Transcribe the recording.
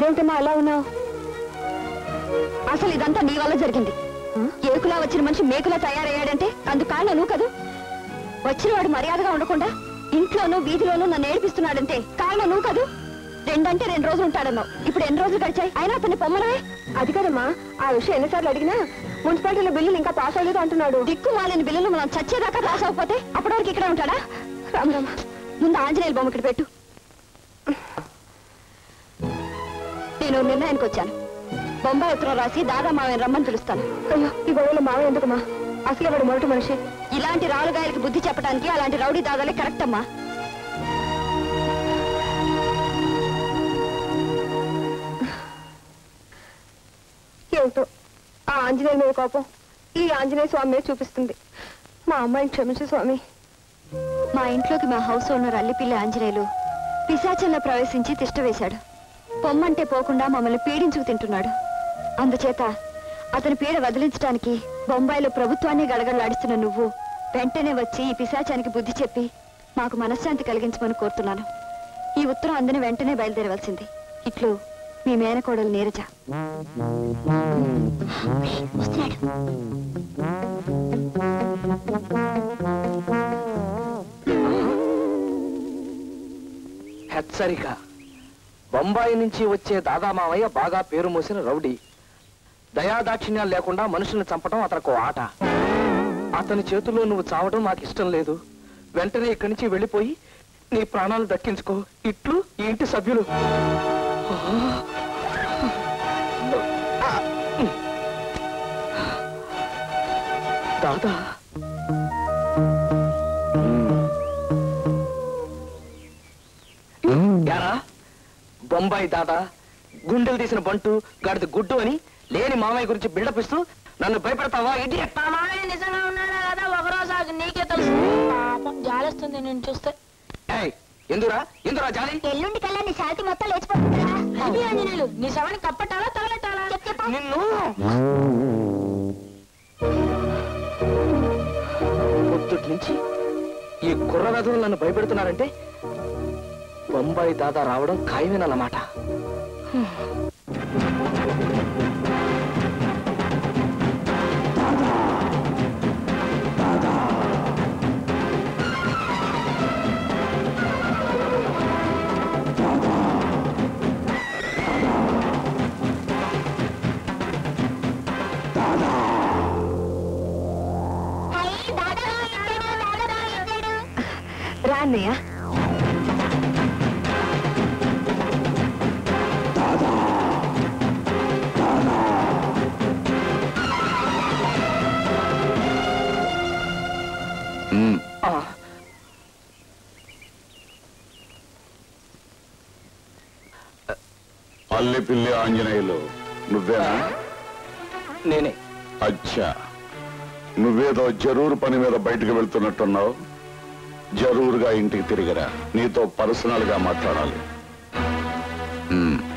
అదేంటమ్మా అలా ఉన్నావు అసలు ఇదంతా నీ వల్ల జరిగింది ఏకులా వచ్చిన మనిషి మేకులా తయారయ్యాడంటే అందుకు కారణం నువ్వు కదూ వచ్చిన వాడు మర్యాదగా ఉండకుండా ఇంట్లోనూ వీధిలోనూ నన్ను ఏడిపిస్తున్నాడంటే కారణం నువ్వు కదూ రెండంటే రెండు రోజులు ఉంటాడన్నావు ఇప్పుడు ఎన్ని రోజులు గడిచాయి అయినా అతన్ని పొమ్మనవే అది కదమ్మా ఆ విషయం ఎన్నిసార్లు అడిగినా మున్సిపాలిటీలో బిల్లులు ఇంకా పాస్ అవ్వలేదు అంటున్నాడు దిక్కు మాలిన బిల్లులు మనం చచ్చేదాకా పాస్ అవ్వకపోతే అప్పటి వరకు ఇక్కడ ఉంటాడా రామ రామ ముందు ఆంజనేయుల బొమ్మ ఇక్కడ పెట్టు నేను నిర్ణయానికి వచ్చాను బొంబాయి ఉత్తరం రాసి దాదా మావయ్య రమ్మని పిలుస్తాను అయ్యో ఈ గొడవలో మావ ఎందుకమ్మా అసలే వాడు మొదటి మనిషి ఇలాంటి రాలుగాయలకి బుద్ధి చెప్పడానికి అలాంటి రౌడీ దాదాలే కరెక్ట్ అమ్మా ఏమిటో ఆ ఆంజనేయ మీద కోపం ఈ ఆంజనేయ స్వామి మీద చూపిస్తుంది మా అమ్మాయిని క్షమించు స్వామి మా ఇంట్లోకి మా హౌస్ ఓనర్ అల్లిపిల్లి ఆంజనేయులు పిశాచంలో ప్రవేశించి తిష్ట వేశాడు పొమ్మంటే పోకుండా మమ్మల్ని పీడించుకు తింటున్నాడు అందుచేత అతని పీడ వదిలించడానికి బొంబాయిలో ప్రభుత్వాన్ని గడగడలాడిస్తున్న నువ్వు వెంటనే వచ్చి ఈ పిశాచానికి బుద్ధి చెప్పి మాకు మనశ్శాంతి కలిగించమని కోరుతున్నాను ఈ ఉత్తరం అందని వెంటనే బయలుదేరవలసింది ఇట్లు మీ మేనకోడలు నీరజ వస్తున్నాడు హెచ్చరిక బొంబాయి నుంచి వచ్చే దాదా మావయ్య బాగా పేరు మోసిన రౌడీ దయాదాక్షిణ్యాలు లేకుండా మనుషుల్ని చంపడం అతనికి ఓ ఆట అతని చేతుల్లో నువ్వు చావడం నాకు ఇష్టం లేదు వెంటనే ఇక్కడి నుంచి వెళ్ళిపోయి నీ ప్రాణాలు దక్కించుకో ఇట్లు ఈ ఇంటి సభ్యులు దాదా యారా బొంబాయి దాదా గుండెలు తీసిన బంటు గాడిద గుడ్డు అని లేని మామయ్య గురించి బిల్డప్ ఇస్తూ నన్ను భయపెడతావా ఇడియట్ మా మామయ్య నిజంగా ఉన్నాడా కదా ఒకరోజు ఆగి నీకే తెలుసు పాపం జాలేస్తుంది నేను చూస్తే ఏయ్, ఎందురా ఎందురా జాలి ఎల్లుండి కల్లా నీ శాంతి మొత్తం లేచిపోతుందా అది ఆంజనేయులు నీ శవాన్ని కప్పటాలా తగలెట్టాలా నిన్ను పొద్దుటి నుంచి ఈ కుర్ర వెధవులు నన్ను భయపెడుతున్నారంటే బొంబాయి దాదా రావడం ఖాయమేనన్నమాట రా అన్నయ్య ఆ, అల్లి పిల్లి ఆంజనేయులు నువ్వేనా నేనే అచ్చా నువ్వేదో జరూరు పని మీద బయటకు వెళ్తున్నట్టున్నావు జరూరుగా ఇంటికి తిరిగిరా నీతో పర్సనల్ గా మాట్లాడాలి ఉమ్.